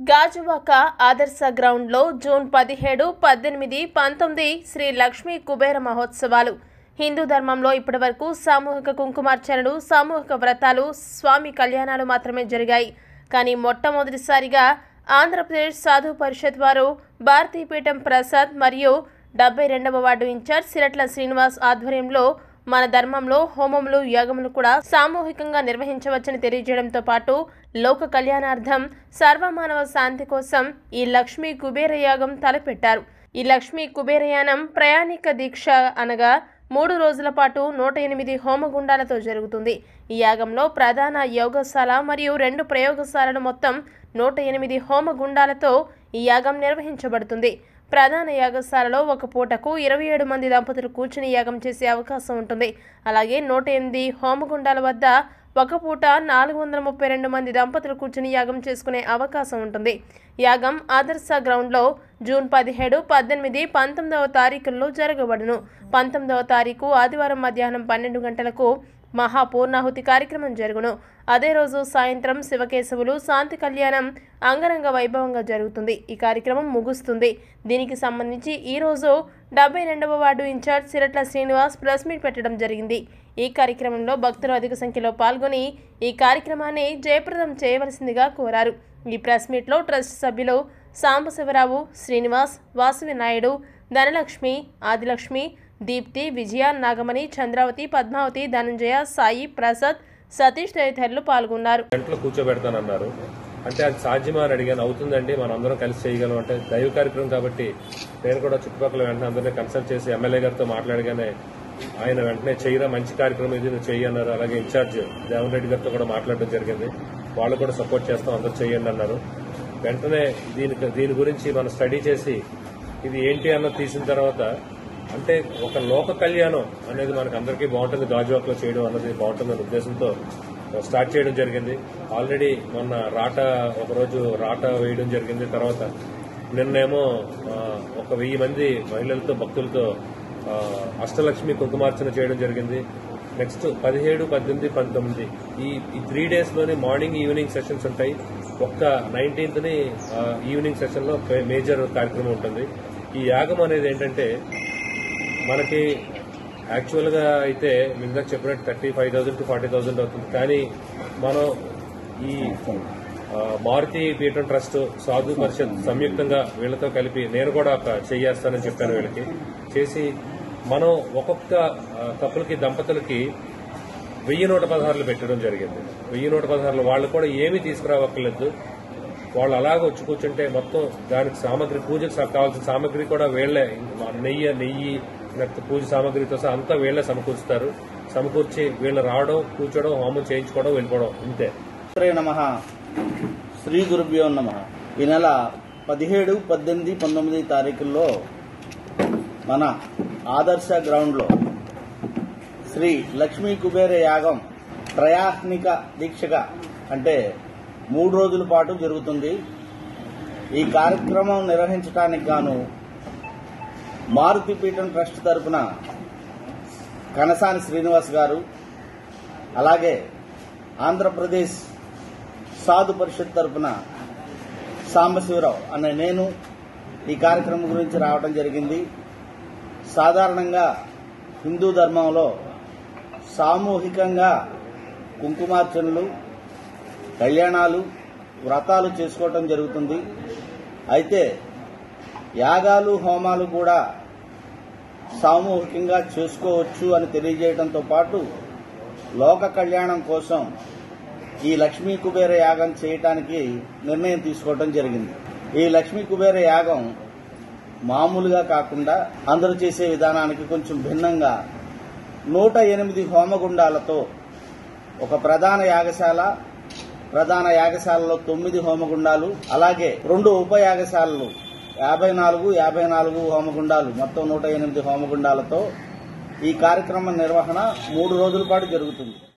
గాజువాక ఆదర్శ గ్రౌండ్లో జూన్ పదిహేడు పద్దెనిమిది పంతొమ్మిది శ్రీ లక్ష్మీ కుబేర మహోత్సవాలు హిందూ ధర్మంలో ఇప్పటివరకు సామూహిక కుంకుమార్చనలు సామూహిక వ్రతాలు స్వామి కళ్యాణాలు మాత్రమే జరిగాయి కానీ మొట్టమొదటిసారిగా ఆంధ్రప్రదేశ్ సాధు పరిషత్ వారు భారతీపీఠం ప్రసాద్ మరియు డెబ్బై రెండవ వార్డు ఇన్ఛార్జ్ సిరట్ల శ్రీనివాస్ ఆధ్వర్యంలో మన ధర్మంలో హోమములు యాగములు కూడా సామూహికంగా నిర్వహించవచ్చని తెలియజేయడంతో పాటు లోక కళ్యాణార్థం సర్వమానవ శాంతి కోసం ఈ లక్ష్మీ కుబేర యాగం తలపెట్టారు ఈ లక్ష్మీ కుబేరయానం ప్రయాణిక దీక్ష అనగా మూడు రోజుల పాటు నూట ఎనిమిది హోమగుండాలతో జరుగుతుంది ఈ యాగంలో ప్రధాన యోగశాల మరియు రెండు ప్రయోగశాలలు మొత్తం నూట ఎనిమిది హోమగుండాలతో ఈ యాగం నిర్వహించబడుతుంది ప్రధాన యాగశాలలో ఒక పూటకు ఇరవై ఏడు మంది దంపతులు కూర్చుని యాగం చేసే అవకాశం ఉంటుంది అలాగే నూట ఎనిమిది హోమగుండాల వద్ద ఒక పూట నాలుగు వందల ముప్పై రెండు మంది దంపతులు కూర్చుని యాగం చేసుకునే అవకాశం ఉంటుంది యాగం ఆదర్శ గ్రౌండ్లో జూన్ పదిహేడు పద్దెనిమిది పంతొమ్మిదవ తారీఖుల్లో జరగబడును పంతొమ్మిదవ తారీఖు ఆదివారం మధ్యాహ్నం పన్నెండు గంటలకు మహాపూర్ణాహుతి కార్యక్రమం జరుగును అదే రోజు సాయంత్రం శివకేశవులు శాంతి కళ్యాణం అంగరంగ వైభవంగా జరుగుతుంది ఈ కార్యక్రమం ముగుస్తుంది దీనికి సంబంధించి ఈ రోజు డెబ్బై రెండవ ward incharge Siratla Srinivas press meet పెట్టడం జరిగింది ఈ కార్యక్రమంలో భక్తులు అధిక సంఖ్యలో పాల్గొని ఈ కార్యక్రమాన్ని జయప్రదం చేయవలసిందిగా కోరారు ఈ ప్రెస్ మీట్లో ట్రస్ట్ సభ్యులు సాంబశివరావు శ్రీనివాస్ వాసవి నాయుడు ధనలక్ష్మి ఆదిలక్ష్మి దీప్తి విజయ నాగమణి చంద్రావతి పద్మావతి ధనంజయ సాయి ప్రసాద్ సతీష్ తదితరులు పాల్గొన్నారు గంటలు కూర్చోబెడతానన్నారు అంటే అది సాధ్యమా అని అడిగాను అవుతుందండి మనం అందరం కలిసి చేయగలం అంటే దైవ కార్యక్రమం కాబట్టి నేను కూడా చుట్టుపక్కల వెంటనే అందరినీ కన్సల్ట్ చేసి ఎమ్మెల్యే గారితో మాట్లాడగానే ఆయన వెంటనే చేయరా మంచి కార్యక్రమం ఇది నువ్వు చెయ్యి అన్నారు అలాగే ఇన్ఛార్జ్ దేవన్ రెడ్డి గారితో కూడా మాట్లాడడం జరిగింది వాళ్ళు కూడా సపోర్ట్ చేస్తాం అందరూ చేయండి అన్నారు వెంటనే దీనికి దీని గురించి మనం స్టడీ చేసి ఇది ఏంటి అన్నది తీసిన తర్వాత అంటే ఒక లోక కళ్యాణం అనేది మనకు అందరికీ బాగుంటుంది గాజువాక్లో చేయడం అన్నది బాగుంటుందనే ఉద్దేశంతో స్టార్ట్ చేయడం జరిగింది ఆల్రెడీ మొన్న రాట ఒకరోజు రాట వేయడం జరిగింది తర్వాత నిన్నేమో ఆ, ఒక వెయ్యి మంది మహిళలతో భక్తులతో ఆ, అష్టలక్ష్మి కుంకుమార్చన చేయడం జరిగింది నెక్స్ట్ పదిహేడు పద్దెనిమిది పంతొమ్మిది ఈ ఈ త్రీ డేస్ లోని మార్నింగ్ ఈవినింగ్ సెషన్స్ ఉంటాయి ఒక్క నైన్టీన్త్ ని ఆ, ఈవినింగ్ సెషన్ లో పే- మేజర్ కార్యక్రమం ఉంటుంది ఈ యాగం అనేది ఏంటంటే మనకి యాక్చువల్ గా అయితే మీ ఇందాక చెప్పినట్టు thirty five thousand to forty thousand అవుతుంది కానీ మనం ఈ ఆ, మారుతి పీఠం ట్రస్ట్ సాధు పరిషత్ సంయుక్తంగా వీళ్ళతో కలిపి నేను కూడా ఒక చెయ్యేస్తానని చెప్పాను వీళ్ళకి చేసి మనం ఒక్కొక్క ఆ, కప్పులకి దంపతులకి వెయ్యి నూట పదహారులు పెట్టడం జరిగింది వెయ్యి నూట పదహారులు వాళ్ళు కూడా ఏమీ తీసుకురావక్కర్లేదు వాళ్ళు అలాగ వచ్చి కూర్చుంటే మొత్తం దానికి సామాగ్రి పూజకు సా- కావాల్సిన సామాగ్రి కూడా వీళ్లే నెయ్యి నెయ్యి లేకపోతే పూజ సామాగ్రితో సహా అంతా వీళ్లే సమకూరుస్తారు సమకూర్చి వీళ్ళు రావడం కూర్చోవడం హోమం చేయించుకోవడం వెళ్ళిపోవడం ఇంతే శ్రీ నమ శ్రీ గురుభ్యో నమ ఈ నెల పదిహేడు పద్దెనిమిది పంతొమ్మిది తారీఖుల్లో మన ఆదర్శ గ్రౌండ్లో శ్రీ లక్ష్మీ కుబేర యాగం త్రయాత్మిక దీక్షగా అంటే మూడు రోజుల పాటు జరుగుతుంది ఈ కార్యక్రమం నిర్వహించడానికి గాను మారుతిపీఠం ట్రస్ట్ తరపున కనసాని శ్రీనివాస్ గారు అలాగే ఆంధ్రప్రదేశ్ సాధు పరిషత్ తరపున సాంబశివరావు అనే నేను ఈ కార్యక్రమం గురించి రావడం జరిగింది సాధారణంగా హిందూ ధర్మంలో సామూహికంగా కుంకుమార్చనలు కళ్యాణాలు వ్రతాలు చేసుకోవటం జరుగుతుంది అయితే యాగాలు హోమాలు కూడా సామూహికంగా చేసుకోవచ్చు అని తెలియజేయడంతో పాటు లోక కళ్యాణం కోసం ఈ లక్ష్మీ కుబేర యాగం చేయటానికి నిర్ణయం తీసుకోవడం జరిగింది ఈ లక్ష్మీ కుబేర యాగం మామూలుగా కాకుండా అందరూ చేసే విధానానికి కొంచెం భిన్నంగా నూట ఎనిమిది హోమగుండాలతో ఒక ప్రధాన యాగశాల ప్రధాన యాగశాలలో తొమ్మిది హోమగుండాలు అలాగే రెండు ఉప యాగశాలలు యాభై నాలుగు యాభై నాలుగు హోమగుండాలు మొత్తం నూట ఎనిమిది హోమగుండాలతో ఈ కార్యక్రమం నిర్వహణ మూడు రోజుల పాటు జరుగుతుంది